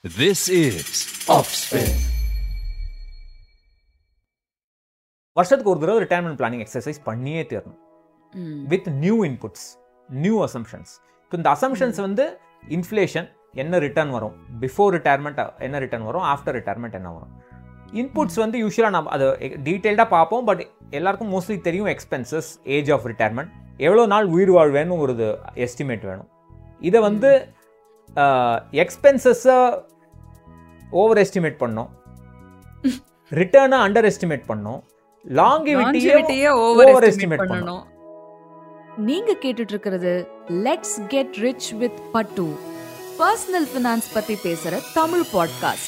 This is Offspin. வருஷத்துக்கு ஒரு தடவை ரிட்டையர்மெண்ட் பிளானிங் எக்ஸசைஸ் பண்ணியே தீரணும் with new inputs new assumptions இப்போ இந்த அசம்ஷன்ஸ் வந்து இன்ஃப்ளேஷன் என்ன ரிட்டர்ன் வரும் பிஃபோர் ரிட்டையர்மெண்ட் என்ன ரிட்டர்ன் வரும் ஆஃப்டர் ரிட்டையர்மெண்ட் என்ன வரும் இன்புட்ஸ் வந்து யூஸ்வலாக நம்ம அதை டீட்டெயில்டாக பார்ப்போம் பட் எல்லாருக்கும் மோஸ்ட்லி தெரியும் எக்ஸ்பென்சஸ் ஏஜ் ஆஃப் ரிட்டையர்மெண்ட் எவ்வளோ நாள் உயிர் வாழ்வேன்னு ஒரு எஸ்டிமேட் வேணும் இதை வந்து எக்ஸ்பென்சஸை ஓவர் எஸ்டிமேட் பண்ணோம் ரிட்டர்னை அண்டர் எஸ்டிமேட் பண்ணோம் லாங்கிவிட்டியை Longevity-ய over ஓவர் estimate எஸ்டிமேட் பண்ணணும் பண்ணணும் நீங்க கேட்டுட்டு இருக்கிறது let's get rich with Pattu personal finance பத்தி பேசுற தமிழ் பாட்காஸ்ட்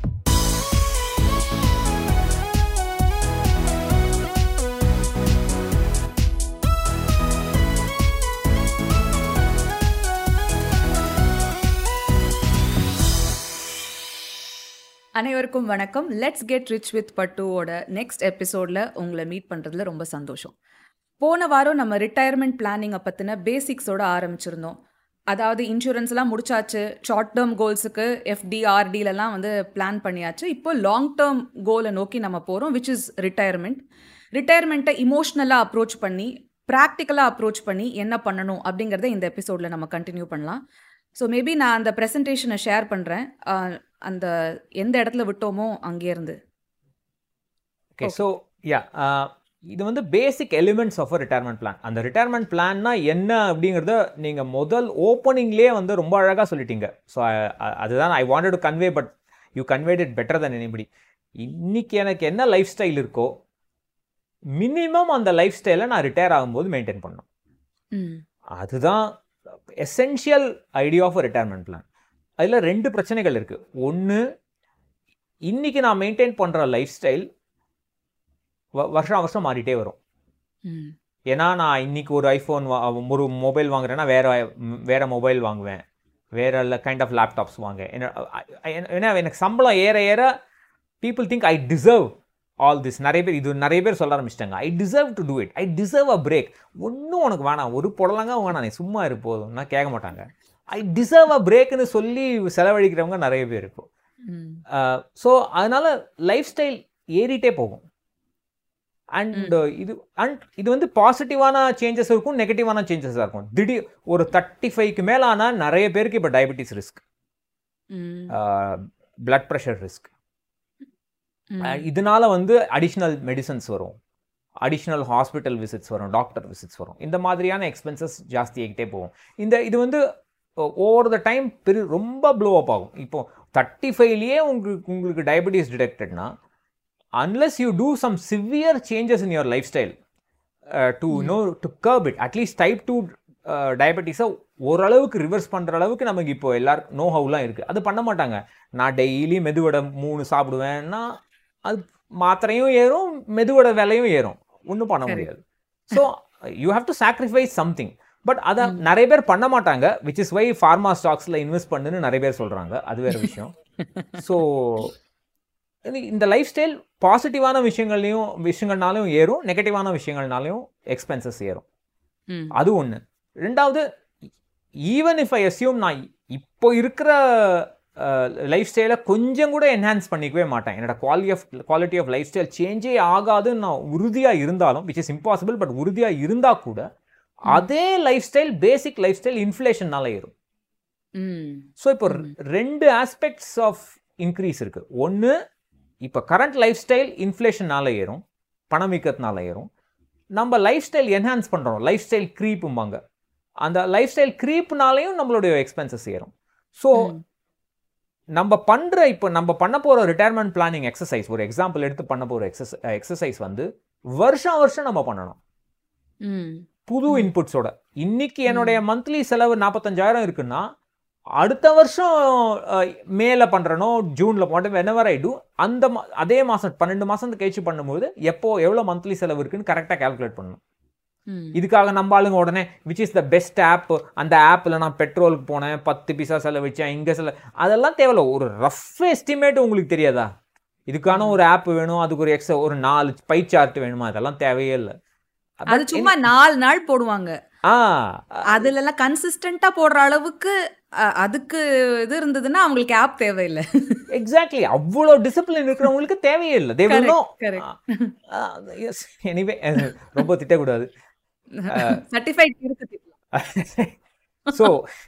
அனைவருக்கும் வணக்கம் லெட்ஸ் கெட் ரிச் வித் பட்டுவோட நெக்ஸ்ட் எபிசோட்ல உங்களை மீட் பண்றதுல ரொம்ப சந்தோஷம் போன வாரம் நம்ம ரிட்டையர்மெண்ட் பிளானிங்கை பற்றின பேசிக்ஸோட ஆரம்பிச்சிருந்தோம் அதாவது இன்சூரன்ஸ்லாம் முடிச்சாச்சு ஷார்ட் டேர்ம் கோல்ஸுக்கு எஃப்டி ஆர்டிலலாம் வந்து பிளான் பண்ணியாச்சு இப்போ லாங் டேர்ம் கோலை நோக்கி நம்ம போகிறோம் விச் இஸ் ரிட்டையர்மெண்ட் ரிட்டையர்மெண்ட்டை இமோஷ்னலாக அப்ரோச் பண்ணி ப்ராக்டிக்கலாக அப்ரோச் பண்ணி என்ன பண்ணணும் அப்படிங்கிறத இந்த எபிசோடில் நம்ம கண்டினியூ பண்ணலாம் ஸோ மேபி நான் அந்த ப்ரெசன்டேஷனை ஷேர் பண்ணுறேன் அந்த எந்த இடத்துல விட்டோமோ அங்கேருந்து ஓகே ஸோ யா இது வந்து basic elements of retirement plan அந்த ரிட்டையர்மெண்ட் பிளான்னா என்ன அப்படிங்கிறத நீங்கள் முதல் ஓப்பனிங்லேயே வந்து ரொம்ப அழகாக சொல்லிட்டீங்க ஸோ அதுதான் I wanted to convey but you conveyed it better than anybody இன்னைக்கு எனக்கு என்ன லைஃப் ஸ்டைல் இருக்கோ மினிமம் அந்த லைஃப் ஸ்டைலை நான் ரிட்டையர் ஆகும்போது மெயின்டைன் பண்ணணும் ம் அதுதான் essential idea of retirement plan அதில் ரெண்டு பிரச்சனைகள் இருக்குது ஒன்று இன்னைக்கு நான் மெயின்டைன் பண்ணுற லைஃப் ஸ்டைல் வருஷம் வருஷம் மாறிட்டே வரும் ம் ஏன்னா நான் இன்னைக்கு ஒரு ஐஃபோன் ஒரு மொபைல் வாங்குறேன்னா வேற வேற மொபைல் வாங்குவேன் வேற கைண்ட் ஆஃப் லேப்டாப்ஸ் வாங்க ஏன்னா எனக்கு சம்பளம் ஏற ஏற people think I deserve all this நிறைய பேர் இது நிறைய பேர் சொல்ல ஆரம்பிச்சிட்டாங்க I deserve to do it I deserve a break ஒன்றும் உனக்கு வேணாம் ஒரு புடலங்க வேணாம் நீ சும்மா இரு போதும்னா கேட்க மாட்டாங்க ஐ டிசர்வ் அ பிரேக்னு சொல்லி செலவழிக்கிறவங்க நிறைய பேர் இப்போ ம் ஸோ அதனால லைஃப் ஸ்டைல் ஏறிட்டே போகும் அண்ட் இது அண்ட் இது வந்து பாசிட்டிவான சேஞ்சஸ் இருக்கும் நெகட்டிவான சேஞ்சஸாக இருக்கும் திடீர் ஒரு தேர்ட்டி ஃபைவ்க்கு மேலே ஆனால் நிறைய பேருக்கு இப்போ டயபெட்டிஸ் ரிஸ்க் ம் பிளட் ப்ரெஷர் ரிஸ்க் ம். இதனால வந்து அடிஷ்னல் மெடிசன்ஸ் வரும் அடிஷ்னல் ஹாஸ்பிட்டல் விசிட்ஸ் வரும் டாக்டர் விசிட்ஸ் வரும் இந்த மாதிரியான எக்ஸ்பென்சஸ் ஜாஸ்தி ஆகிட்டே போகும் இந்த இது வந்து ஓவர் த டைம் பெரு ரொம்ப ப்ளோ அப் ஆகும் இப்போ தேர்ட்டி ஃபைவ்லேயே உங்களுக்கு உங்களுக்கு டயபெட்டிஸ் டிடெக்டட்னா unless you do some severe changes in your lifestyle to no to curb it at least type two டயபெட்டிஸை ஓரளவுக்கு ரிவர்ஸ் பண்ணுற அளவுக்கு நமக்கு இப்போ எல்லாருக்கும் நோ ஹவுலாம் இருக்குது அது பண்ண மாட்டாங்க நான் டெய்லி மெதுவடை மூணு சாப்பிடுவேன்னா அது மாத்திரையும் ஏறும் மெதுவடை விலையும் ஏறும் ஒன்றும் பண்ண Correct. முடியாது so you have to sacrifice something but அதை நிறைய பேர் பண்ண மாட்டாங்க விச் இஸ் வை ஃபார்மா ஸ்டாக்ஸில் இன்வெஸ்ட் பண்ணுன்னு நிறைய பேர் சொல்கிறாங்க அது வேற விஷயம் ஸோ இந்த லைஃப் ஸ்டைல் பாசிட்டிவான விஷயங்கள்லையும் விஷயங்கள்னாலும் ஏறும் நெகட்டிவான விஷயங்கள்னாலையும் எக்ஸ்பென்சஸ் ஏறும் ம் அது ஒன்று ரெண்டாவது ஈவன் இஃப் ஐ அசியூம் நான் இப்போ இருக்கிற லைஃப் ஸ்டைலை கொஞ்சம் கூட என்ஹான்ஸ் பண்ணிக்கவே மாட்டேன் என்னோட quality of quality of lifestyle சேஞ்சே ஆகாதுன்னு நான் உறுதியாக இருந்தாலும் விச் இஸ் இம்பாசிபிள் பட் உறுதியாக இருந்தால் கூட அதே lifestyle basic lifestyle இன்ஃப்ளேஷன்னால ஏறும் ம் ஸோ இப்போ ரெண்டு ஆஸ்பெக்ட்ஸ் ஆஃப் இன்க்ரீஸ் இருக்கு ஒன்று இப்போ கரண்ட் லைஃப் ஸ்டைல் இன்ஃப்ளேஷனால ஏறும் பணம் வீக்கத்தினால ஏறும் நம்ம லைஃப் ஸ்டைல் என்ஹான்ஸ் பண்ணுறோம் லைஃப் ஸ்டைல் க்ரீப்பும்பாங்க அந்த லைஃப் ஸ்டைல் க்ரீப்னாலையும் நம்மளுடைய எக்ஸ்பென்சஸ் ஏறும் ஸோ நம்ம பண்ணுற இப்போ நம்ம பண்ண போகிற ரிட்டையர்மெண்ட் பிளானிங் எக்ஸசைஸ் ஒரு எக்ஸாம்பிள் எடுத்து பண்ண போகிற எக்ஸஸ் எக்ஸசைஸ் வந்து வருஷம் வருஷம் நம்ம பண்ணணும் ம் புது இன்புட்ஸோட இன்னைக்கு என்னுடைய மந்த்லி செலவு நாற்பத்தஞ்சாயிரம் இருக்குன்னா அடுத்த வருஷம் அஹ், மேல பண்றனோ ஜூன்ல போட்டு வெனவர் ஐ டூ அந்த மா- அதே மாசம் பன்னெண்டு மாசம் கழிச்சு பண்ணும்போது எப்போ எவ்வளவு மந்த்லி செலவு இருக்குன்னு கரெக்டாக கால்குலேட் பண்ணணும் ம் இதுக்காக நம்ம ஆளுங்க உடனே which is the best app அந்த ஆப்பில் நான் பெட்ரோலுக்கு போனேன் பத்து பைசா செலவழிச்சேன் இங்கே செலவு அதெல்லாம் தேவையில்ல ஒரு ரஃப் எஸ்டிமேட் உங்களுக்கு தெரியாதா இதுக்கான ஒரு ஆப் வேணும் அதுக்கு ஒரு எக்ஸ்ட்ரா ஒரு நாலு பை சார்ட் வேணுமா அதெல்லாம் தேவையே இல்லை அது சும்மா நாலு நாள் போடுவாங்க ஆ அதுல எல்லாம் கன்சிஸ்டண்டா போடுற அளவுக்கு அ- அதுக்கு இது இருந்ததுன்னா அவங்களுக்கு ஆப் தேவையில்லை எக்ஸாக்ட்லி அவ்வளோ டிசிப்ளின் இருக்கிறவங்களுக்கு தேவையே இல்லை they will know correct. Yes anyway ரொம்ப திட்டக்கூடாது சர்டிஃபைட் இருக்கு ஸோ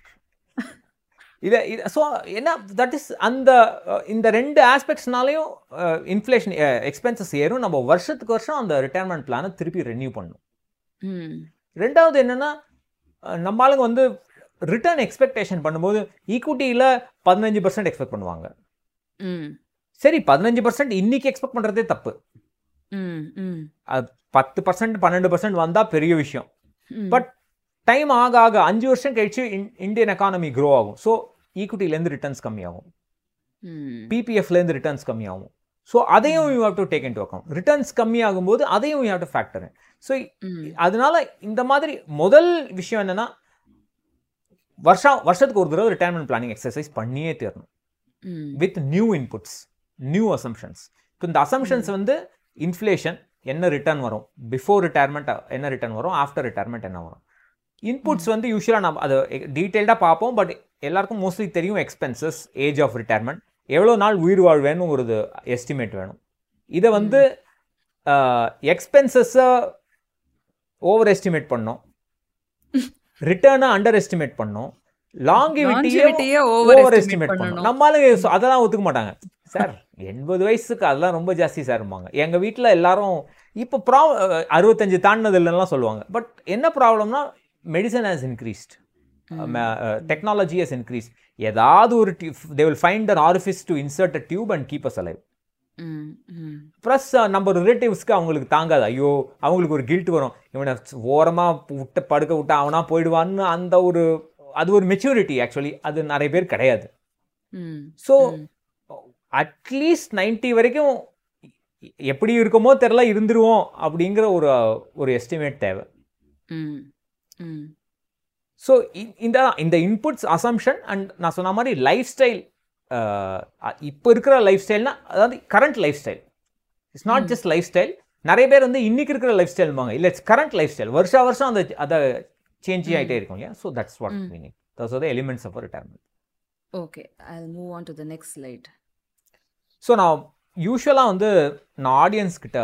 இதை இது ஸோ என்ன தட் இஸ் அந்த அஹ், இந்த ரெண்டு ஆஸ்பெக்ட்ஸ்னாலையும் இன்ஃப்ளேஷன் எக்ஸ்பென்சஸ் ஏறும் நம்ம வருஷத்துக்கு வருஷம் அந்த ரிட்டையர்மெண்ட் பிளானை திருப்பி ரெனியூ பண்ணணும் ம் ரெண்டாவது என்னன்னா அஹ், நம்ம ஆளுங்க வந்து ரிட்டர்ன் எக்ஸ்பெக்டேஷன் பண்ணும்போது ஈக்விட்டியில் பதினஞ்சு பர்சன்ட் எக்ஸ்பெக்ட் பண்ணுவாங்க ம் சரி பதினஞ்சு பர்சன்ட் இன்னைக்கு எக்ஸ்பெக்ட் பண்ணுறதே தப்பு ம் ம் அது பத்து பர்சன்ட் பன்னெண்டு பர்சன்ட் வந்தால் பெரிய விஷயம் ம். பட் டைம் ஆக ஆக அஞ்சு வருஷம் கழிச்சு இன்- இந்தியன் எக்கானமி க்ரோ ஆகும் ஸோ ஈக்விட்டிலேருந்து ரிட்டர்ன்ஸ் கம்மியாகும் ம் பிபிஎஃப்லேருந்து ரிட்டர்ன்ஸ் கம்மியாகும் ஸோ அதையும் you have to take into account returns கம்மியாகும் போது அதையும் you have to factor so ம் அதனால இந்த மாதிரி முதல் விஷயம் என்னன்னா வருஷம் வருஷத்துக்கு ஒரு தடவை ரிட்டையர்மெண்ட் பிளானிங் எக்ஸசைஸ் பண்ணியே தீரணும் ம் with new inputs new assumptions இப்போ இந்த அசம்ஷன்ஸ் வந்து இன்ஃப்ளேஷன் என்ன ரிட்டர்ன் வரும் பிஃபோர் ரிட்டையர்மெண்ட் என்ன ரிட்டர்ன் வரும் ஆஃப்டர் ரிட்டையர்மெண்ட் என்ன வரும் இன்புட்ஸ் வந்து யூஸ்வலாக நம்ம அதை டீட்டெயில்டாக பார்ப்போம் பட் எல்லாருக்கும் மோஸ்ட்லி தெரியும் எக்ஸ்பென்சஸ் ஏஜ் ஆஃப் ரிட்டையர்மெண்ட் எவ்வளோ நாள் உயிர் வாழ்வேன்னு ஒரு எஸ்டிமேட் வேணும் இதை வந்து எக்ஸ்பென்சஸை ஓவர் எஸ்டிமேட் பண்ணோம் ரிட்டர்னை அண்டர் எஸ்டிமேட் பண்ணோம் லாங்கிவிட்டியை Longevity-ய ஓவர் overestimate எஸ்டிமேட் பண்ணணும் பண்ணணும். நம்மளால சொ- அதெல்லாம் ஒத்துக்க மாட்டாங்க சார் எண்பது வயசுக்கு அதெல்லாம் ரொம்ப ஜாஸ்தி சார் இருப்பாங்க எங்க வீட்ல எல்லாரும் இப்போ ப்ரா அறுபத்தஞ்சு தாண்டினது இல்லைலாம் சொல்லுவாங்க பட் என்ன ப்ராப்ளம்னா medicine has increased technology has increase ஏதாவது ஒரு they will find an orifice to insert a tube and keep us alive ம் ம் ப்ளஸ் நம்ம ரிலேட்டிவ்ஸ்க்கு அவங்களுக்கு தாங்காது ஐயோ அவங்களுக்கு ஒரு கில்ட் வரும் இவனை ஓரமாக விட்டு படுக்க விட்டா அவனா போயிடுவான்னு அந்த ஒரு அது ஒரு மெச்சூரிட்டி ஆக்சுவலி அது நிறைய பேர் கிடையாது ம் ஸோ அட்லீஸ்ட் 90 வரைக்கும் எ- எப்படி இருக்குமோ தெரில இருந்துருவோம் அப்படிங்கிற ஒரு ஒரு எஸ்டிமேட் தேவை ம் ம் ஸோ இந்த இந்த இன்புட்ஸ் அசம்ஷன் அண்ட் நான் சொன்ன மாதிரி லைஃப் ஸ்டைல் இப்போ இருக்கிற லைஃப் ஸ்டைல்னா அதாவது current lifestyle it's not just lifestyle நிறைய பேர் வந்து இன்னைக்கு இருக்கிற லைஃப் ஸ்டைல்பாங்க இல்லை இட்ஸ் கரண்ட் லைஃப் ஸ்டைல் வருஷா வருஷம் அந்த அதை சேஞ்ச் ஆகிட்டே இருக்கும் இல்லையா so that's what meaning that's the elements of retirement okay I move on to the next slide so நான் யூஸ்வலாக வந்து நான் ஆடியன்ஸ் கிட்ட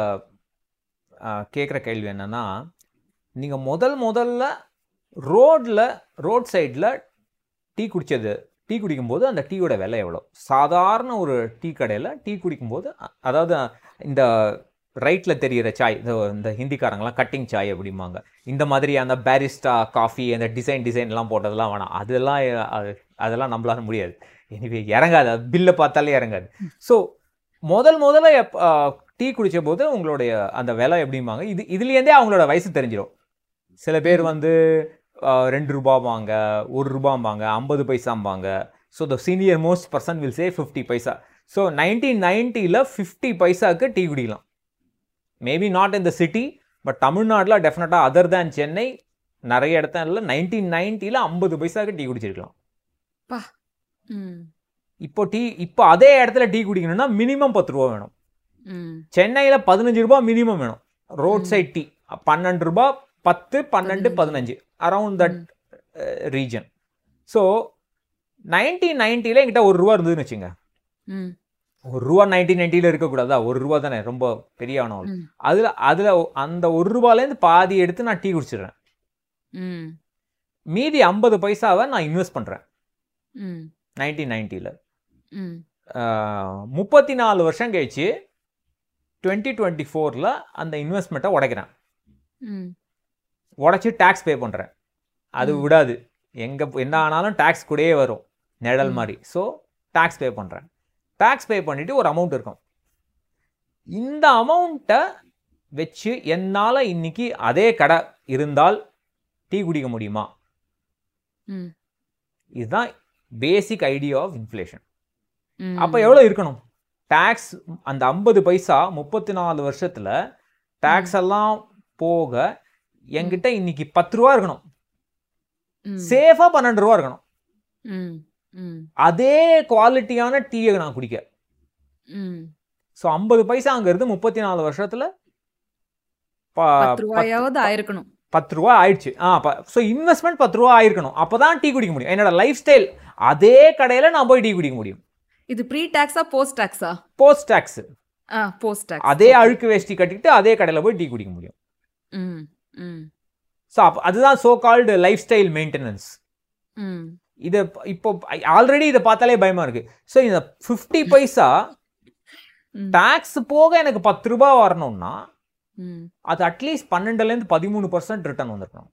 கேட்குற கேள்வி என்னன்னா நீங்கள் முதல் முதல்ல ரோட்டில் ரோட் சைடில் டீ குடித்தது டீ குடிக்கும்போது அந்த டீயோட விலை எவ்வளோ சாதாரண ஒரு டீ கடையில் டீ குடிக்கும்போது அ- அதாவது இந்த ரைட்டில் தெரிகிற சாய் இந்த இந்த ஹிந்திக்காரங்களாம் கட்டிங் சாய் அப்படிம்பாங்க இந்த மாதிரி அந்த பேரிஸ்டா காஃபி அந்த டிசைன் டிசைன்லாம் போட்டதெல்லாம் வேணாம் அதெல்லாம் அது- அதெல்லாம் நம்மளால முடியாது எனிவே இறங்காது பில்லை பார்த்தாலே இறங்காது ஸோ முதல் முதல்ல எப் டீ குடிச்ச போது உங்களுடைய அந்த விலை எப்படிம்பாங்க இது இதுலேருந்தே அவங்களோட வயசு தெரிஞ்சிடும் சில பேர் வந்து அஹ், ரெண்டு ரூபாம்பாங்க ஒரு ரூபாம்பாங்க ஐம்பது பைசாம்பாங்க so the senior most person will say fifty paisa so nineteen நைன்ட்டியில் ஃபிஃப்டி பைசாவுக்கு டீ குடிக்கலாம் maybe not in the city but தமிழ்நாட்டில் டெஃபினட்டாக அதர் தேன் சென்னை நிறைய இடத்துல நைன்டீன் நைன்ட்டியில் ஐம்பது பைசாவுக்கு டீ குடிச்சிருக்கலாம் பா ம் இப்போ டீ இப்போ அதே இடத்துல டீ குடிக்கணும்னா மினிமம் பத்து ரூபா வேணும் ம் சென்னையில் பதினஞ்சு ரூபாய் மினிமம் வேணும் ரோட் சைட் டீ பன்னெண்டு ரூபாய் பத்து பன்னெண்டு பதினஞ்சு around that region so nineteen நைன்ட்டியில் என்கிட்ட ஒரு ரூபா இருந்ததுன்னு வச்சுங்க ம் ஒரு ரூபா நைன்டீன் நைன்ட்டியில் இருக்கக்கூடாதா ஒரு ரூபா தானே ரொம்ப பெரிய ஆனவள் ம். அதில் அதில் அந்த ஒரு ரூபாலேருந்து பாதி எடுத்து நான் டீ குடிச்சிடுறேன் ம் மீதி ஐம்பது பைசாவை நான் இன்வெஸ்ட் பண்ணுறேன் ம் நைன்டீன் நைன்ட்டியில் ம் முப்பத்தி நாலு வருஷம் கழிச்சு டுவெண்ட்டி டுவெண்ட்டி ஃபோரில் அந்த இன்வெஸ்ட்மெண்ட்டை உடைக்கிறேன் ம் உடச்சி டேக்ஸ் பே பண்ணுறேன் அது விடாது எங்கே என்ன ஆனாலும் டேக்ஸ் கூடயே வரும் நிழல் மாதிரி ஸோ டேக்ஸ் பே பண்ணுறேன் டேக்ஸ் பே பண்ணிவிட்டு ஒரு அமௌண்ட் இருக்கும் இந்த அமௌண்ட்டை வச்சு என்னால் இன்னைக்கு அதே கடை இருந்தால் டீ குடிக்க முடியுமா ம் இதுதான் பேசிக் ஐடியா ஆஃப் இன்ஃப்ளேஷன் ம் அப்போ எவ்வளோ இருக்கணும் டேக்ஸ் அந்த ஐம்பது பைசா முப்பத்தி நாலு வருஷத்தில் டேக்ஸ் எல்லாம் போக என்கிட்ட இன்னைக்கு பத்து ரூபா இருக்கணும் ம் சேஃபாக பன்னெண்டு ரூபா இருக்கணும் ம் ம் அதே குவாலிட்டியான டீயை நான் குடிக்க ம் ஸோ ஐம்பது பைசாங்கிறது முப்பத்தி நாலு வருஷத்தில் பத்து ரூபாயாவது ஆயிருக்கணும் பத்து ரூபா ஆயிடுச்சு ஆ ஸோ இன்வெஸ்ட்மெண்ட் பத்து ரூபா ஆயிருக்கணும் அப்போ தான் டீ குடிக்க முடியும் என்னோட லைஃப் ஸ்டைல் அதே கடையில் நான் போய் டீ குடிக்க முடியும் இது ப்ரீ டாக்ஸா போஸ்ட் டாக்ஸா போஸ்ட் டேக்ஸ் ஆ போஸ்ட் டாக்ஸ் அதே அழுக்கு வேஷ்டி கட்டிட்டு அதே கடையில் போய் டீ குடிக்க முடியும் ம் ம் ஸோ அப்போ அதுதான் so called lifestyle maintenance ம் இதை இப்போ ஆல்ரெடி இதை பார்த்தாலே பயமா இருக்கு ஸோ இந்த ஃபிஃப்டி பைசா ம். டாக்ஸ் போக எனக்கு பத்து ரூபாய் வரணும்னா ம் அது அட்லீஸ்ட் பன்னெண்டுலேருந்து பதிமூணு பர்சன்ட் ரிட்டர்ன் வந்திருக்கணும்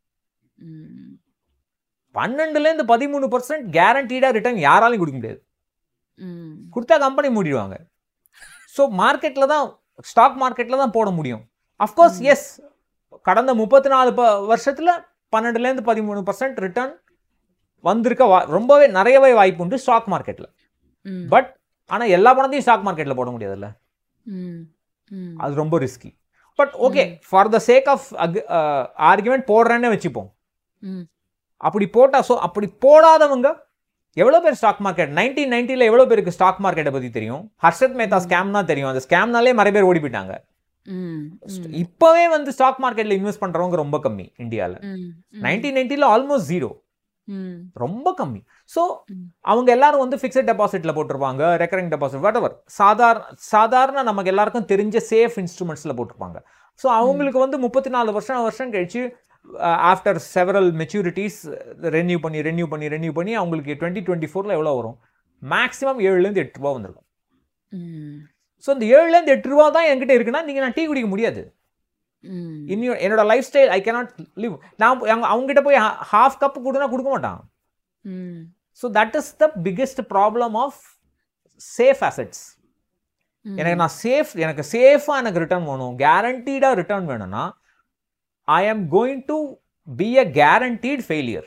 ம் பன்னெண்டுலேருந்து பதிமூணு பர்சன்ட் கேரண்டீடாக ரிட்டர்ன் யாராலையும் கொடுக்க முடியாது ம் கொடுத்தா கம்பெனி மூடிடுவாங்க ஸோ மார்க்கெட்டில் தான் ஸ்டாக் மார்க்கெட்டில் தான் போட முடியும் அஃப்கோர்ஸ் எஸ் கடந்த முப்பத்தி நாலு ப வருஷத்தில் பன்னெண்டுலேருந்து பதிமூணு பர்சன்ட் ரிட்டர்ன் வந்திருக்க வா ரொம்பவே நிறையவே வாய்ப்பு உண்டு ஸ்டாக் மார்க்கெட்டில் ம் பட் ஆனால் எல்லா பணத்தையும் ஸ்டாக் மார்க்கெட்டில் போட முடியாதுல்ல ம் ம் அது ரொம்ப risky but okay for the sake of argument போடுறேன்னு வச்சுப்போம் ம் அப்படி போட்டா ஸோ அப்படி போடாதவங்க எவ்வளோ பேர் ஸ்டாக் மார்க்கெட் நைன்டீன் நைன்ட்டியில் எவ்வளோ பேருக்கு ஸ்டாக் மார்க்கெட்டை பற்றி தெரியும் ஹர்ஷத் மேத்தா ஸ்கேம் தான் தெரியும் அந்த ஸ்கேம்னாலே நிறைய பேர் ஓடி போயிட்டாங்க ம் இப்போவே வந்து ஸ்டாக் மார்க்கெட்டில் இன்வெஸ்ட் பண்ணுறவங்க ரொம்ப கம்மி இந்தியாவில் ம் நைன்டீன் நைன்ட்டியில் ஆல்மோஸ்ட் ஜீரோ ம் ரொம்ப கம்மி ஸோ ம். அவங்க எல்லாரும் வந்து ஃபிக்ஸட் டெபாசிட்டில் போட்டிருப்பாங்க ரெக்கரிங் டெபாசிட் வாட் எவர் சாதாரண சாதாரண நமக்கு எல்லாருக்கும் தெரிஞ்ச சேஃப் இன்ஸ்ட்ருமெண்ட்ஸில் போட்டிருப்பாங்க ஸோ அவங்களுக்கு வந்து முப்பத்தி நாலு வருஷம் வருஷம் கழிச்சு ஆஃப்டர் செவரல் மெச்சூரிட்டிஸ் ரெனியூ பண்ணி ரெனியூ பண்ணி ரெனியூ பண்ணி அவங்களுக்கு டுவெண்ட்டி டுவெண்ட்டி ஃபோரில் எவ்வளோ வரும் மேக்ஸிமம் ஏழுலேருந்து எட்டு ரூபா வந்துருக்கும் ம் ஸோ இந்த ஏழுலேருந்து எட்டு ரூபா தான் என்கிட்ட இருக்குன்னா நீங்கள் நான் டீ குடிக்க முடியாது ம் இன்னும் என்னோட lifestyle I cannot live நான் போய் அவங்க அவங்ககிட்ட போய் ஹாஃப் கப் கொடுனா கொடுக்க மாட்டான் ம் so that is the biggest problem of safe assets எனக்கு நான் சேஃப் எனக்கு சேஃபாக எனக்கு ரிட்டர்ன் வேணும் கேரண்டீடாக ரிட்டர்ன் வேணும்னா I am going to be a guaranteed failure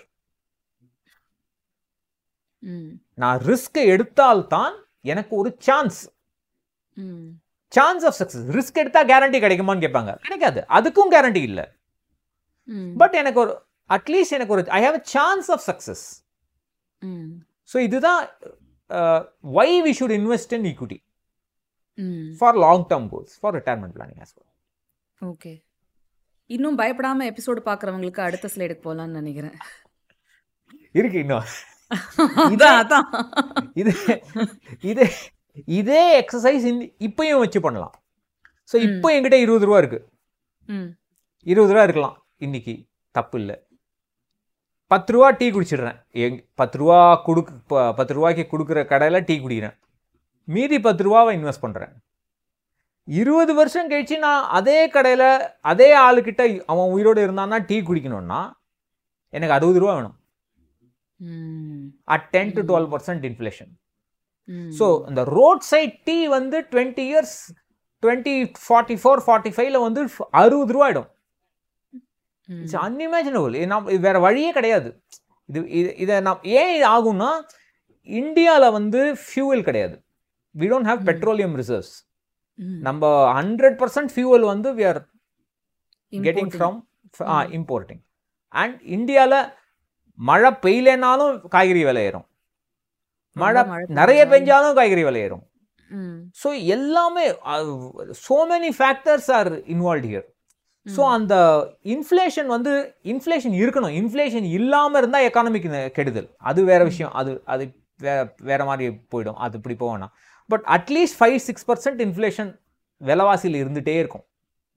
ம் நான் ரிஸ்க் எடுத்தால்தான் எனக்கு ஒரு சான்ஸ் ம் சான்ஸ் ஆஃப் சக்ஸஸ் ரிஸ்க் எடுத்தா கேரண்டி கிடைக்குமான்னு கேட்பாங்க கிடைக்காது அதுக்கும் கேரண்டி இல்லை ம் பட் எனக்கு ஒரு அட்லீஸ்ட் எனக்கு ஒரு I have a chance of success ம் ஸோ இதுதான் why we should invest in equity ம் for long term goals for retirement planning as well okay இன்னும் பயப்படாம எபிசோடு பார்க்குறவங்களுக்கு அடுத்த ஸ்லைடுக்கு போகலான்னு நினைக்கிறேன் இருக்கு இன்னும் அதான் அதான் இது இது இதே எக்ஸசைஸ் இந்த இப்பயும் வச்சு பண்ணலாம் ஸோ இப்போ என்கிட்ட இருபது ரூபா இருக்கு ம் இருபது ரூபா இருக்கலாம் இன்னைக்கு தப்பு இல்லை பத்து ரூபா டீ குடிச்சிடுறேன் எங் பத்து ரூபா கொடுக்கு ப- பத்து ரூபாய்க்கு கொடுக்குற கடையில் டீ குடிக்கிறேன் மீதி பத்து ரூபாவை இன்வெஸ்ட் பண்ணுறேன் இருபது வருஷம் கழிச்சு நான் அதே கடையில் அதே ஆளுக்கிட்ட அவன் உயிரோடு இருந்தான்னா டீ குடிக்கணும்னா எனக்கு அறுபது ரூபா வேணும் ம் at ten to twelve percent inflation ம் ஸோ இந்த ரோட் சைட் டீ வந்து twenty years twenty forty four forty ஃபைவ்ல வந்து அறுபது ரூபா ஆயிடும் ம் இட்ஸ் அன்இமேஜினபிள் இது நம்ம இது வேற வழியே கிடையாது இது இது இதை நாம் ஏன் இது ஆகும்னா இந்தியாவில் வந்து ஃபியூவல் கிடையாது we don't have petroleum reserves ம் நம்ம ஹண்ட்ரட் பர்சன்ட் ஃபியூவல் வந்து we are getting Importing. From importing and இந்தியாவில் மழை பெய்யலைனாலும் காய்கறி விலை ஏறும் மழை மழை நிறைய பெய்ஞ்சாலும். பெஞ்சாலும் காய்கறி விலை ஏறும் ம் ஸோ எல்லாமே so many factors are involve here so அந்த இன்ஃப்ளேஷன் வந்து இன்ஃப்ளேஷன் இருக்கணும் இன்ஃப்ளேஷன் இல்லாமல் இருந்தால் எக்கானமிக்கு கெடுதல் அது வேற விஷயம் அது அது வேற வேற மாதிரி போயிடும் அது இப்படி போவேணாம் but at least five six percent inflation விலைவாசியில் இருந்துகிட்டே இருக்கும்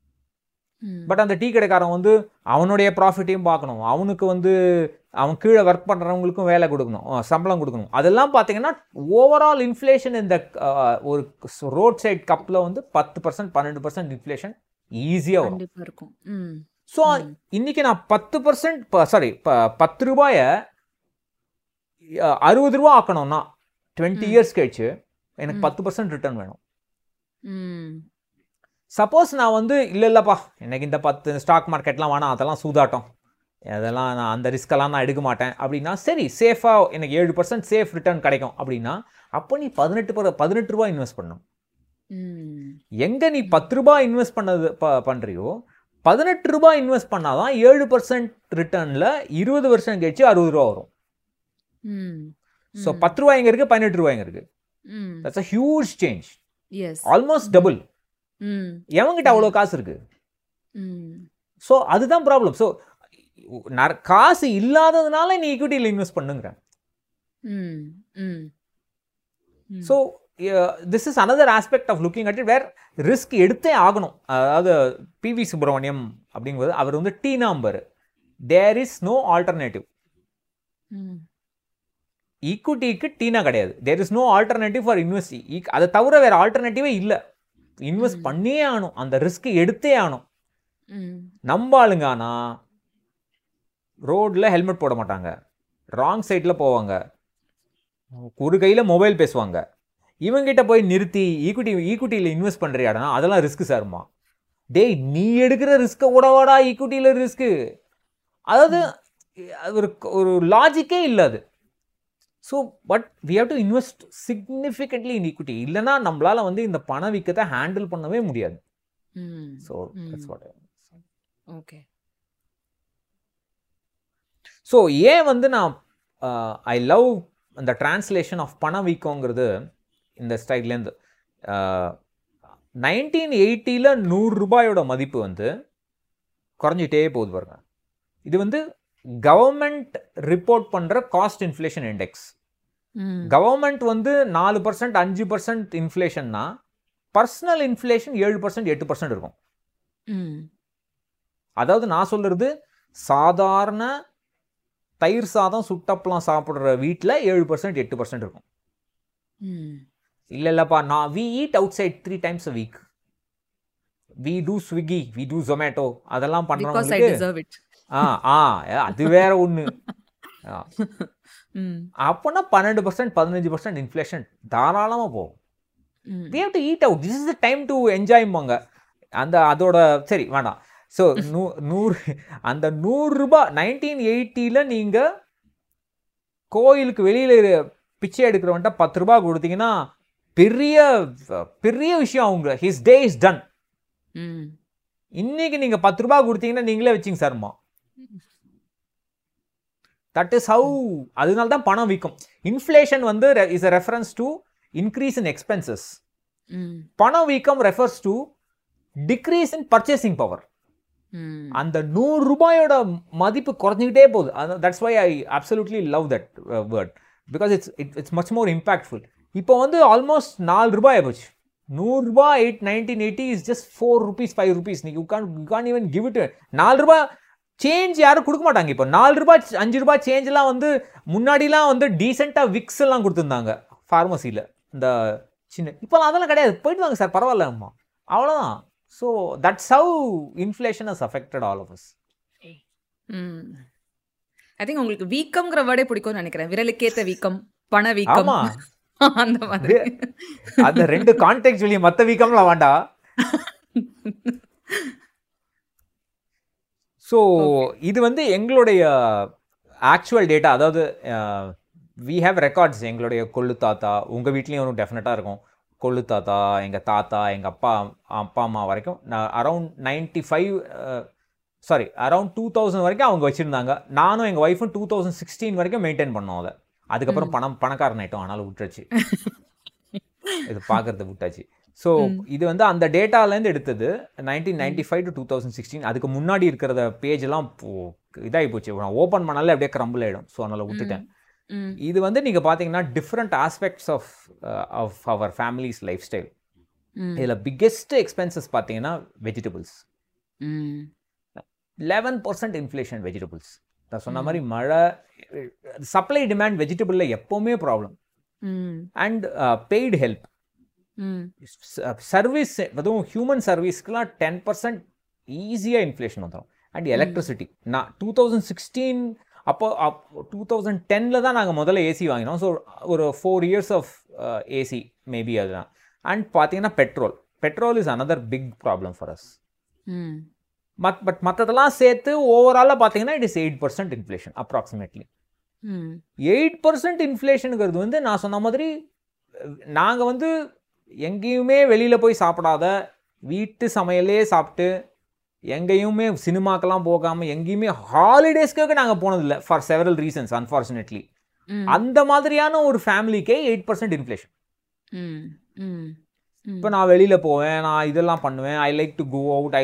ம் பட் அந்த டீ கடைக்காரன் வந்து அவனுடைய ப்ராஃபிட்டையும் பார்க்கணும் அவனுக்கு வந்து அவன் கீழே ஒர்க் பண்ணுறவங்களுக்கும் வேலை கொடுக்கணும் அஹ் சம்பளம் கொடுக்கணும் அதெல்லாம் பார்த்தீங்கன்னா ஓவரால் இன்ஃப்ளேஷன் இந்த அஹ், ஒரு ரோட் சைட் கப்பில் வந்து பத்து பர்சன்ட் பன்னெண்டு பர்சன்ட் இன்ஃப்ளேஷன் ஈஸியாக வரும் கண்டிப்பா இருக்கும் ம் ஸோ இன்னைக்கு நான் பத்து பர்சன்ட் சாரி பத்து ரூபாயை அஹ், அறுபது ரூபா ஆக்கணும்னா டுவெண்ட்டி இயர்ஸ் கழிச்சு எனக்கு பத்து பர்சன்ட் ரிட்டர்ன் வேணும் ம் சப்போஸ் நான் வந்து இல்லை இல்லைப்பா எனக்கு இந்த பத்து ஸ்டாக் மார்க்கெட்லாம் வேணாம் அதெல்லாம் சூதாட்டம் அதெல்லாம் நான் அந்த ரிஸ்கெல்லாம் நான் எடுக்க மாட்டேன் அப்படின்னா சரி சேஃபாக எனக்கு ஏழு பர்சன்ட் சேஃப் ரிட்டர்ன் கிடைக்கும் அப்படின்னா அப்போ நீ பதினெட்டு பர் பதினெட்டு ரூபா இன்வெஸ்ட் பண்ணணும் ம் எங்கே நீ பத்து ரூபாய் இன்வெஸ்ட் பண்ணது ப பண்ணுறியோ பதினெட்டு ரூபாய் இன்வெஸ்ட் பண்ணாதான் ஏழு பர்சன்ட் ரிட்டர்னில் இருபது வருஷம் கழிச்சு அறுபது ரூபா வரும் ம் ஸோ பத்து ரூபாய் எங்கே இருக்குது பதினெட்டு ரூபாய் எங்கே இருக்குது ம் that's a huge change yes almost double ம் எவன்கிட்ட அவ்வளோ காசு இருக்குது ம் ஸோ அதுதான் ப்ராப்ளம் ஸோ காசு இல்லாததுனால நீ ஈக்விட்டியில் இன்வெஸ்ட் பண்ணுங்கிறேன் ம் ம் ம். So this is another aspect of looking at it where risk எடுத்தே ஆகணும் அதாவது பிவி சுப்பிரமணியம் அப்படிங்கிறது அவர் வந்து the number there is no alternative ம் ஈக்விட்டிக்கு டீனா கிடையாது there is no alternative for invest அதை தவிர வேற ஆல்டர்னேட்டிவே இல்லை இன்வெஸ்ட் பண்ணியே ஆகணும் அந்த ரிஸ்க் எடுத்தே ஆகணும் ம் நம்ம ஆளுங்க ஆனா ரோட்ல ஹெல்மெட் போட மாட்டாங்க ராங் சைடில் போவாங்க ஒரு கையில் மொபைல் பேசுவாங்க இவங்கிட்ட போய் நிறுத்தி ஈக்விட்டி ஈக்விட்டியில் இன்வெஸ்ட் பண்ணுறியாடா அதெல்லாம் ரிஸ்க் சார்மா டேய் நீ எடுக்கிற ரிஸ்க்கை கூடவாடா ஈக்விட்டியில் ரிஸ்க்கு அதாவது அது ஒரு ஒரு லாஜிக்கே இல்லை அது so but we have to invest significantly in equity இல்லைன்னா நம்மளால வந்து இந்த பணவீக்கத்தை ஹேண்டில் பண்ணவே முடியாது ம் ஸோ ம். தட்ஸ் வாட் ஓகே ஸோ ஏன் வந்து நான் ஐ லவ் அந்த டிரான்ஸ்லேஷன் ஆஃப் பணவீக்கங்கிறது இந்த ஸ்டைல்லேருந்து நைன்டீன் எயிட்டியில் நூறுரூபாயோட மதிப்பு வந்து குறைஞ்சிட்டே போகுது பாருங்க இது வந்து கவர்மெண்ட் ரிப்போர்ட் பண்ணுற காஸ்ட் இன்ஃப்ளேஷன் இண்டெக்ஸ் ம் கவர்மெண்ட் வந்து நாலு பர்சன்ட் அஞ்சு பர்சன்ட் இன்ஃப்ளேஷன்னா பர்சனல் இன்ஃப்ளேஷன் ஏழு பர்சன்ட் எட்டு பர்சன்ட் இருக்கும் ம் அதாவது நான் சொல்றது சாதாரண தயிர் சாதம் சுட்டப்பளம் சாப்பிட்ற வீட்டில் ஏழு பர்சன்ட் எட்டு பர்சன்ட் இருக்கும் ம் இல்லை இல்லைப்பா நான் we eat outside three times a week we do Swiggy we do Zomato அதெல்லாம் பிகாஸ் ஐ பண்ணுறவங்களுக்கு டிசர்வ் இட் ஆ ஆ அது வேற ஒன்று ம் அப்போனா பன்னெண்டு பர்சன்ட் பதினஞ்சு பர்சன்ட் இன்ஃப்ளேஷன் தாராளமாக போகும் hmm we have to eat out this is the time to என்ஜாய்ம்பாங்க அந்த அதோட சரி வேணாம் ஸோ நூ நூறு அந்த நூறுரூபா நைன்டீன் எயிட்டியில் நீங்கள் கோயிலுக்கு வெளியில் பிச்சை எடுக்கிறவன்ட்ட பத்து ரூபா கொடுத்தீங்கன்னா பெரிய பெரிய விஷயம் அவங்க ஹிஸ் டே இஸ் டன் ம் இன்னைக்கு நீங்கள் பத்து ரூபா கொடுத்தீங்கன்னா நீங்களே வச்சிங்க சார்மா தட் இஸ் ஹவு அதனால தான் பணம் விற்கும் இன்ஃப்ளேஷன் வந்து is a reference to increase in expenses hmm பணவீக்கம் refers to decrease in purchasing power hmm அந்த நூறு ரூபாயோட மதிப்பு குறைஞ்சிக்கிட்டே போகுது that's why I absolutely love that word because it's it it's much more impactful இப்போ வந்து ஆல்மோஸ்ட் நாலு ரூபாய் போச்சு நூறுரூபா eight nineteen eighty is just four rupees five rupees நீ you can you can even give it நாலு ரூபாய் change யாரும் கொடுக்க மாட்டாங்க இப்போ நாலு ரூபாய் அஞ்சு ரூபாய் சேஞ்செலாம் வந்து முன்னாடிலாம் வந்து டீசெண்டாக விக்ஸ் எல்லாம் கொடுத்துருந்தாங்க ஃபார்மசியில் இந்த சின்ன இப்போலாம் அதெல்லாம் கிடையாது போயிட்டு வாங்க சார் பரவாயில்லம்மா அவ்வளோதான் so that's how inflation has affected all of us hmm I think உங்களுக்கு வீக்கம்ங்கிற வேர்டே பிடிக்கும்னு நினைக்கிறேன் விரலுக்கேத்த வீக்கம் பண வீக்கம் ஆமா அந்த மாதிரி அந்த ரெண்டு கான்டெக்ட் சொல்லி மற்ற வீக்கம்லாம் வேண்டாம் ஸோ இது வந்து எங்களுடைய ஆக்சுவல் டேட்டா அதாவது வி ஹேவ் ரெக்கார்ட்ஸ் எங்களுடைய கொள்ளு தாத்தா உங்கள் வீட்லேயும் டெஃபினட்டாக இருக்கும் கொள்ளு தாத்தா எங்கள் தாத்தா எங்கள் அப்பா அப்பா அம்மா வரைக்கும் நான் around ninety five sorry around two thousand வரைக்கும் அவங்க வச்சுருந்தாங்க நானும் எங்கள் ஒய்ஃபும் டூ தௌசண்ட் சிக்ஸ்டீன் வரைக்கும் மெயின்டைன் பண்ணோம் அதை அதுக்கப்புறம் பணம் பணக்காரன் ஆயிட்டோம் ஆனாலும் விட்டுருச்சு இது பார்க்கறத விட்டாச்சு ஸோ இது வந்து அந்த டேட்டாலேருந்து எடுத்தது nineteen ninety five to two thousand sixteen அதுக்கு முன்னாடி இருக்கிறத பேஜ் எல்லாம் இதாகி போச்சு நான் ஓப்பன் பண்ணாலே அப்படியே கிரம்பிள் ஆகிடும் ஸோ அதனால் விட்டுட்டேன் ம் இது வந்து நீங்கள் பார்த்தீங்கன்னா different aspects of of our families lifestyle hmm இதில் பிக்கெஸ்ட் எக்ஸ்பென்சஸ் பார்த்தீங்கன்னா vegetables hmm eleven percent inflation vegetables நான் சொன்ன மாதிரி மழை சப்ளை டிமாண்ட் வெஜிடபிளில் எப்போவுமே problem hmm and paid help hmm service அதுவும் ஹியூமன் சர்வீஸ்க்குலாம் டென் பர்சன்ட் ஈஸியாக இன்ஃப்ளேஷன் வந்துடும் அண்ட் எலக்ட்ரிசிட்டி நான் டூ தௌசண்ட் சிக்ஸ்டீன் அப்போ டூ தௌசண்ட் டெனில் தான் நாங்கள் முதல்ல ஏசி வாங்கினோம் ஸோ ஒரு four years of AC maybe அதுதான் அண்ட் பார்த்தீங்கன்னா petrol petrol is another big problem for us hmm மத் பட் மற்றதெல்லாம் சேர்த்து ஓவராலாக பார்த்தீங்கன்னா it is eight percent inflation approximately hmm eight percent இன்ஃப்ளேஷனுங்கிறது வந்து நான் சொன்ன மாதிரி நாங்கள் வந்து எங்கேயுமே வெளியில் போய் சாப்பிடாத வீட்டு சமையலே சாப்பிட்டு எங்கேயுமே சினிமாக்கெல்லாம் போகாமல் எங்கேயுமே ஹாலிடேஸ்க்காக நாங்கள் போனதில்லை ஃபார் செவரல் ரீசன்ஸ் அன்ஃபார்ச்சுனேட்லி ம் அந்த மாதிரியான ஒரு ஃபேமிலிக்கே எயிட் பர்சன்ட் இன்ஃப்ளேஷன் ம் ம் இப்போ நான் வெளியில் போவேன் நான் இதெல்லாம் பண்ணுவேன் I like to go out I like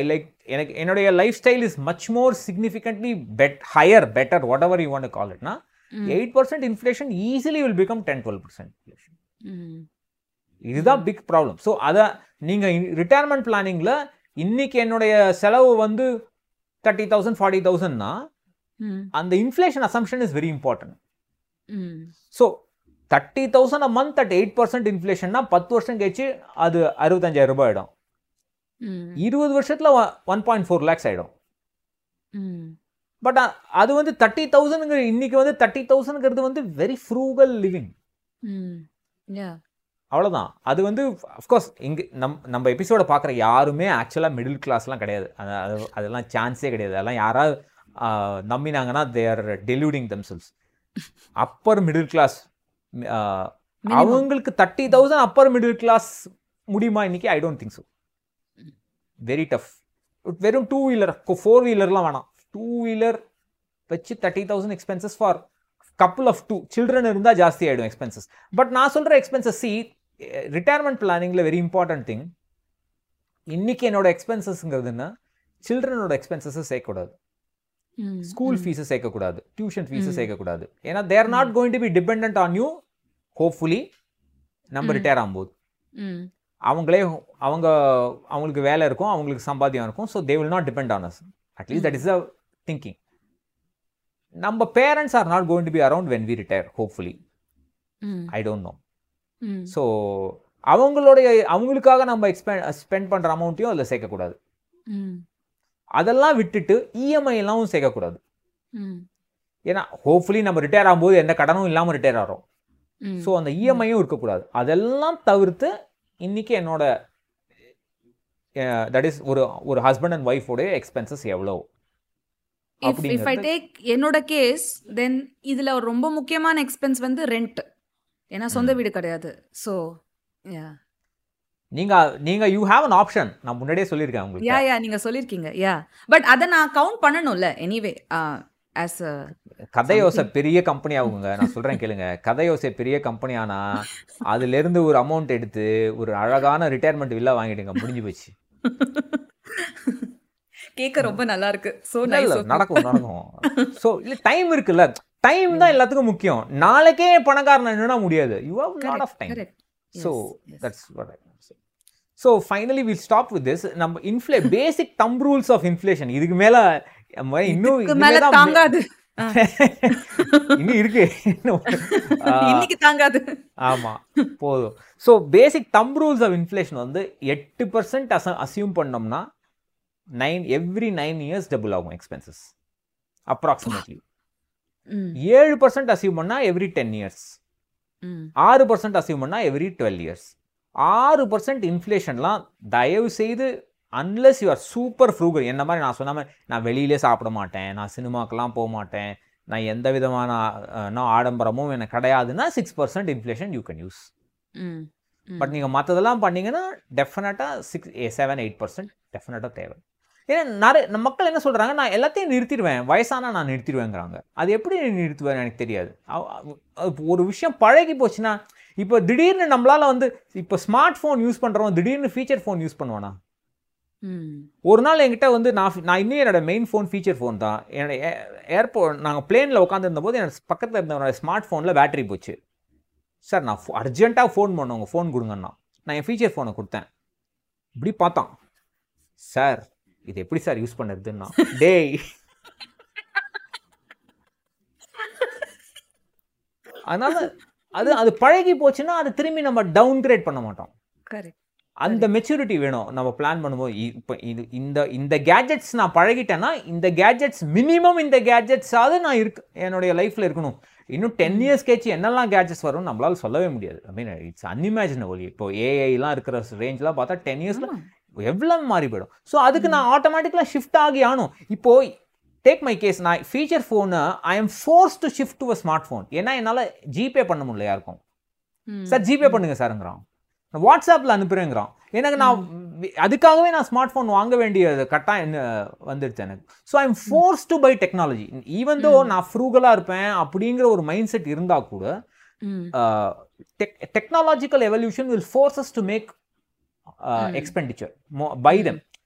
எனக்கு என்னுடைய lifestyle is much more significantly bet higher better whatever you want call இட்னா eight percent inflation easily will become ten twelve percent inflation hmm இதுதான் big problem so அதை நீங்கள் retirement பிளானிங்கில் இன்னைக்கு என்னுடைய செலவு வந்து தேர்ட்டி தௌசண்ட் ஃபார்ட்டி தௌசண்ட்னா hmm அந்த inflation assumption is very important hmm so thirty thousand a month at eight percent இன்ஃப்ளேஷன்னா பத்து வருஷம் கழிச்சு அது அறுபத்தஞ்சாயிரம் ரூபாய் ஆகிடும் ம் இருபது வருஷத்தில் ஒன் பாயிண்ட் ஃபோர் லேக்ஸ் ஆகிடும் ம் பட் அது வந்து தேர்ட்டி தௌசண்ட்ங்கிற இன்னைக்கு வந்து தேர்ட்டி தௌசண்ட்ங்கிறது வந்து வெரி ஃப்ரூகல் லிவிங் ம் யா அவ்வளோதான் அது வந்து அஃப்கோர்ஸ் இங்கே நம் நம்ம எபிசோட பார்க்குற யாருமே ஆக்சுவலாக மிடில் கிளாஸ்லாம் கிடையாது அது அது- அதெல்லாம் சான்ஸே கிடையாது அதெல்லாம் யாராவது ஆ, நம்பினாங்கன்னா they are deluding themselves upper middle class அவங்களுக்கு thirty thousand upper middle class முடியுமா இன்னைக்கு I don't think so very tough வெறும் டூ வீலர் ஃபோர் வீலர்லாம் வேணாம் டூ வீலர் வச்சு thirty thousand expenses for couple of two children இருந்தால் ஜாஸ்தி ஆகிடும் எக்ஸ்பென்சஸ் பட் நான் சொல்கிற எக்ஸ்பென்சஸ் சி ரிட்டையர்மெண்ட் பிளானிங்கில் வெரி இம்பார்ட்டன்ட் திங் இன்னைக்கு என்னோட எக்ஸ்பென்சஸ்ங்கிறதுன்னா சில்ட்ரனோட எக்ஸ்பென்சஸை சேர்க்கக்கூடாது ம் ஸ்கூல் ஃபீஸை சேர்க்கக்கூடாது டியூஷன் ஃபீஸை சேர்க்கக்கூடாது ஏன்னா they're not going to be depend on you hopefully நம்ம ரிட்டையர் ஆகும்போது ம் அவங்களே அவங்க அவங்களுக்கு வேலை இருக்கும் அவங்களுக்கு சம்பாத்தியம் இருக்கும் so they will not depend on us at least that is a thinking நம்ம parents are not going to be around when we retire hopefully hmm I don't know hmm so அவங்களுடைய அவங்களுக்காக நம்ம எக்ஸ்பெ ஸ்பெண்ட் பண்ணுற அமௌண்ட்டையும் அதில் சேர்க்கக்கூடாது ம் அதெல்லாம் விட்டுட்டு இஎம்ஐ எல்லாமும் சேர்க்கக்கூடாது ம் ஏன்னா ஹோப்ஃபுல்லி நம்ம ரிட்டையர் ஆகும்போது எந்த கடனும் இல்லாமல் ரிட்டையர் ஆகிறோம் ம் ஸோ அந்த இஎம்ஐயும் இருக்கக்கூடாது அதெல்லாம் தவிர்த்து இன்னைக்கு என்னோட தட் இஸ் ஒரு ஒரு ஹஸ்பண்ட் அண்ட் ஒய்ஃபோடைய எக்ஸ்பென்சஸ் எவ்வளோ இஃப் இஃப் ஐ அப்படிங்கிறது- டேக் என்னோட கேஸ் தென் இதுல ஒரு ரொம்ப முக்கியமான எக்ஸ்பென்ஸ் வந்து ரெண்ட் ஏன்னா சொந்த வீடு கிடையாது ஸோ யா நீங்க நீங்க யூ ஹேவ் அன் ஆப்ஷன் நான் முன்னாடியே சொல்லியிருக்கேன் உங்களுக்கு யா யா நீங்க சொல்லிருக்கீங்க யா பட் அதை நான் கவுண்ட் பண்ணணும்ல எனிவே ஆஸ் கதையோசை பெரிய கம்பெனி ஆகுங்க நான் சொல்றேன் கேளுங்க கதையோசை பெரிய கம்பெனி ஆனா அதுல இருந்து ஒரு அமௌண்ட் எடுத்து ஒரு அழகான ரிட்டையர்மெண்ட் வில்லா வாங்கிடுங்க முடிஞ்சு போச்சு கேட்க ரொம்ப நல்லா இருக்கு ஸோ இல்ல, இல்ல, நைஸ் நடக்கும் நடக்கும் ஸோ இல்ல டைம் இருக்குல்ல டைம் தான் எல்லாத்துக்கும் முக்கியம் நாளைக்கே பணக்காரன் என்னன்னா முடியாது you have lot of time correct so that's what I so finally will stop with this நம்ம இன்ஃப்ளே basic thumb rules of inflation இதுக்கு மேல நம்ம இன்னும் இதுக்கு இனிமே மேல தான் தாங்காது இன்னும் இருக்கு இன்னும் ஆ, இன்னைக்கு தாங்காது ஆமா போதும் so basic thumb rules of inflation வந்து எட்டு பர்சன்ட் அச அசியூம் பண்ணோம்னா nine every nine years double ஆகும் எக்ஸ்பென்சஸ் அப்ராக்சிமேட்லி ம் ஏழு பர்சன்ட் அசியூம் பண்ணா எவ்ரி டென் இயர்ஸ் ம் ஆறு பர்சன்ட் அசியூம் பண்ணா எவ்ரி டுவெல் இயர்ஸ் ஆறு பர்சன்ட் இன்ஃப்ளேஷன்லாம் தயவு செய்து unless you are super frugal என்ன மாதிரி நான் சொன்ன மாதிரி நான் வெளியிலே சாப்பிட மாட்டேன் நான் சினிமாக்கெல்லாம் போக மாட்டேன் நான் எந்த விதமான அஹ், நான் ஆடம்பரமும் எனக்கு கிடையாதுன்னா six percent inflation you can use hmm but நீங்கள் மற்றதெல்லாம் பண்ணீங்கன்னா டெஃபினட்டாக சிக்ஸ் செவன் எயிட் பர்சன்ட் டெஃபினட்டாக தேவை ஏன்னா நிறைய நம்ம மக்கள் என்ன சொல்கிறாங்க நான் எல்லாத்தையும் நிறுத்திடுவேன் வயசானா நான் நிறுத்திடுவேங்கிறாங்க அது எப்படி நீ நிறுத்துவேன் எனக்கு தெரியாது அவ- அவ- அது ஒரு விஷயம் பழகி போச்சுன்னா இப்போ திடீர்னு நம்மளால வந்து இப்போ ஸ்மார்ட் ஃபோன் யூஸ் பண்ணுறவன் திடீர்னு ஃபீச்சர் ஃபோன் யூஸ் பண்ணுவானா ம் ஒரு நாள் என்கிட்ட வந்து நான் நான் இன்னும் என்னோட மெயின் ஃபோன் ஃபீச்சர் ஃபோன் தான் என்னோட ஏர்போர்ட் நாங்கள் பிளேனில் உட்காந்துருந்த போது என்னோட பக்கத்தில் இருந்தவனோட ஸ்மார்ட் ஃபோனில் பேட்டரி போச்சு சார் நான் அர்ஜென்ட்டாக ஃபோன் பண்ண உங்கள் ஃபோன் கொடுங்கண்ணா நான் என் ஃபீச்சர் ஃபோனை கொடுத்தேன் இப்படி பார்த்தான் சார் இது எப்படி சார் யூஸ் பண்ணுறதுன்னா டேய் அதனால அது அது பழகி போச்சுன்னா அது திரும்பி நம்ம டவுன் கிரேட் பண்ண மாட்டோம் கரெக்ட் அந்த மெச்சூரிட்டி வேணும் நம்ம பிளான் பண்ணும்போது இ- இப்போ இது இந்த இந்த கேஜெட்ஸ் நான் பழகிட்டேன்னா இந்த கேஜெட்ஸ் மினிமம் இந்த கேஜெட்ஸாவது நான் இருக்கு என்னுடைய லைஃப்பில் இருக்கணும் இன்னும் டென் இயர்ஸ் கேச்சு என்னெல்லாம் கேஜெட்ஸ் வரும் நம்மளால சொல்லவே முடியாது ஐ மீன் இட்ஸ் அன்இமேஜினபிள் இப்போ ஏஐலாம் இருக்கிற ரேஞ்செலாம் பார்த்தா டென் இயர்ஸில் எவ்வளோ மாறி போயிடும் ஸோ அதுக்கு நான் ஆட்டோமேட்டிக்கலாக ஷிஃப்ட் ஆகி ஆகணும் இப்போ டேக் மை கேஸ் நான் feature phone I am forced to shift to a smart phone ஏன்னா என்னால் ஜிபே பண்ண முடியல யாருக்கும் ம் சார் ஜிபே பண்ணுங்க சார்ங்கிறான் நான் வாட்ஸ்அப்பில் அனுப்புகிறேங்கிறான் எனக்கு நான் வி- அதுக்காகவே நான் ஸ்மார்ட் ஃபோன் வாங்க வேண்டிய கட்டாயம் என்ன வந்துடுச்சு எனக்கு so I am forced to buy technology even though நான் ஃப்ரூகலாக இருப்பேன் அப்படிங்கிற ஒரு மைண்ட் செட் இருந்தால் கூட hmm technological evolution will forces to make expenditure by them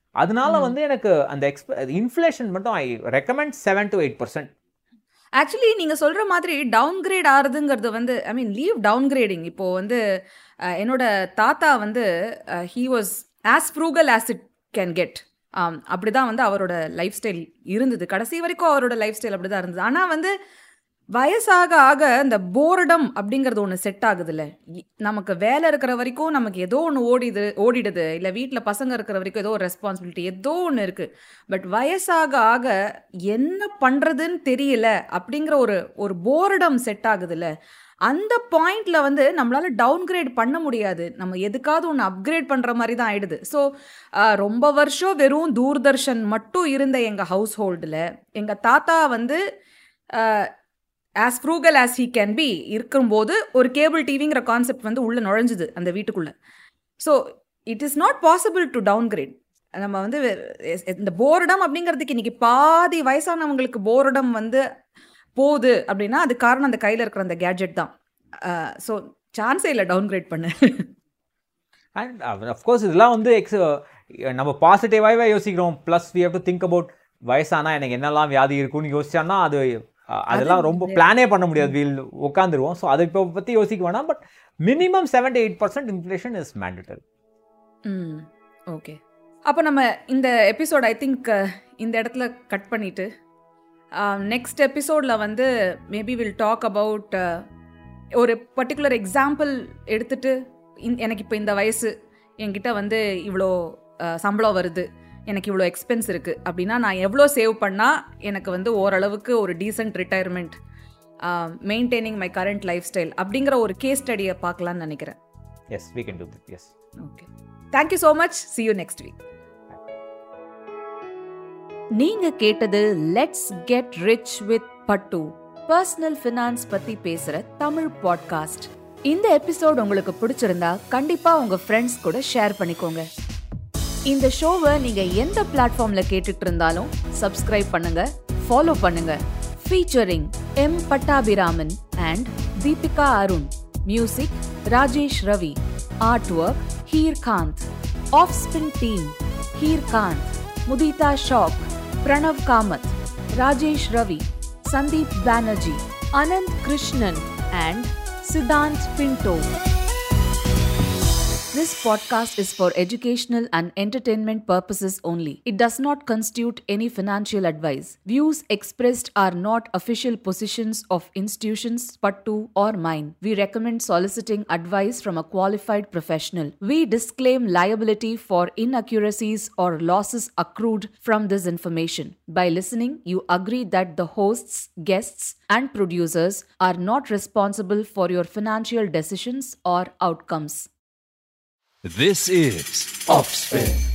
அதனால வந்து எனக்கு அந்த எக்ஸ்ப இன்ஃப்ளேஷன் மட்டும் I recommend seven to eight percent actually நீங்க சொல்ற மாதிரி டவுன் கிரேட் ஆறுதுங்கிறது வந்து I mean leave downgrading இப்போ வந்து அஹ், என்னோட தாத்தா வந்து he was as frugal as it can get அப்படிதான் வந்து அவரோட லைஃப் ஸ்டைல் இருந்தது கடைசி வரைக்கும் அவரோட லைஃப் ஸ்டைல் அப்படிதான் இருந்தது ஆனா வந்து வயசாக ஆக இந்த போர்டம் அப்படிங்கிறது ஒன்று செட் ஆகுதுல்ல இ- நமக்கு வேலை இருக்கிற வரைக்கும் நமக்கு ஏதோ ஒன்று ஓடிது ஓடிடுது இல்லை வீட்டில் பசங்க இருக்கிற வரைக்கும் ஏதோ ஒரு ரெஸ்பான்சிபிலிட்டி ஏதோ ஒன்று இருக்குது பட் வயசாக ஆக என்ன பண்ணுறதுன்னு தெரியல அப்படிங்கிற ஒரு ஒரு போர்டம் செட் ஆகுதுல்ல அந்த பாயிண்ட்ல வந்து நம்மளால டவுன்கிரேட் பண்ண முடியாது நம்ம எதுக்காவது ஒன்று அப்கிரேட் பண்ணுற மாதிரி தான் ஆயிடுது ஸோ ரொம்ப வருஷம் வெறும் தூர்தர்ஷன் மட்டும் இருந்த எங்கள் ஹவுஸ் ஹோல்டில் எங்கள் தாத்தா வந்து as frugal as he can be இருக்கும்போது ஒரு கேபிள் டிவிங்கிற கான்செப்ட் வந்து உள்ளே நுழைஞ்சுது அந்த வீட்டுக்குள்ளே so it is not possible to downgrade நம்ம வந்து எ- இந்த போர்டம் அப்படிங்கிறதுக்கு இன்னைக்கு பாதி வயசானவங்களுக்கு போர்டம் வந்து போகுது அப்படின்னா அது காரணம் அந்த கையில் இருக்கிற அந்த கேட்ஜெட் தான் ஸோ சான்ஸே இல்லை டவுன்கிரேட் பண்ண அண்ட் அஃப்கோர்ஸ் இதெல்லாம் வந்து எக்ஸ் நம்ம பாசிட்டிவாகவே யோசிக்கிறோம் plus we have to think about வயசானா எனக்கு என்னெல்லாம் வியாதி இருக்குன்னு யோசிச்சோன்னா அது அஹ், அதெல்லாம் ரொம்ப பிளானே பண்ண முடியாது வீல் உட்காந்துருவோம் ஸோ அதை இப்போ பற்றி யோசிக்க வேணாம் but minimum seventy eight percent inflation is mandatory hmm okay அப்போ நம்ம இந்த எபிசோட் ஐ திங்க் இந்த இடத்துல கட் பண்ணிட்டு நெக்ஸ்ட் எபிசோடில் வந்து மேபி வில் டாக் அபவுட் ஒரு பர்டிகுலர் எக்ஸாம்பிள் எடுத்துட்டு இந்- எனக்கு இப்போ இந்த வயசு என்கிட்ட வந்து இவ்வளோ அஹ், சம்பளம் வருது எனக்கு இவ்வளோ எக்ஸ்பென்ஸ் இருக்குது அப்படின்னா நான் எவ்வளோ சேவ் பண்ணால் எனக்கு வந்து ஓரளவுக்கு ஒரு decent retirement maintaining my current lifestyle அப்படிங்கிற ஒரு கேஸ் ஸ்டடியை பார்க்கலான்னு நினைக்கிறேன் yes we can do that yes okay thank you so much see you next week நீங்க கேட்டது let's get rich with Pattu personal finance பத்தி பேசுற தமிழ் பாட்காஸ்ட் இந்த எபிசோட் உங்களுக்கு பிடிச்சிருந்தா கண்டிப்பா உங்க ஃப்ரெண்ட்ஸ் கூட ஷேர் பண்ணிக்கோங்க இந்த ஷோவை நீங்க எந்த பிளாட்ஃபார்ம்ல கேட்டுட்டு இருந்தாலும் சப்ஸ்கிரைப் பண்ணுங்க ஃபாலோ பண்ணுங்க featuring M Pattabhiraman and Deepika Arun music Rajesh Ravi art work Heer Kanth of spin team Heer Kanth Mudita Shah Pranav Kamath Rajesh Ravi Sandeep Banerjee Anand Krishnan and Siddhant Pinto This podcast is for educational and entertainment purposes only. It does not constitute any financial advice. Views expressed are not official positions of institutions, Pattu, or mine. We recommend soliciting advice from a qualified professional. We disclaim liability for inaccuracies or losses accrued from this information. By listening, you agree that the hosts, guests, and producers are not responsible for your financial decisions or outcomes. This is Offspin.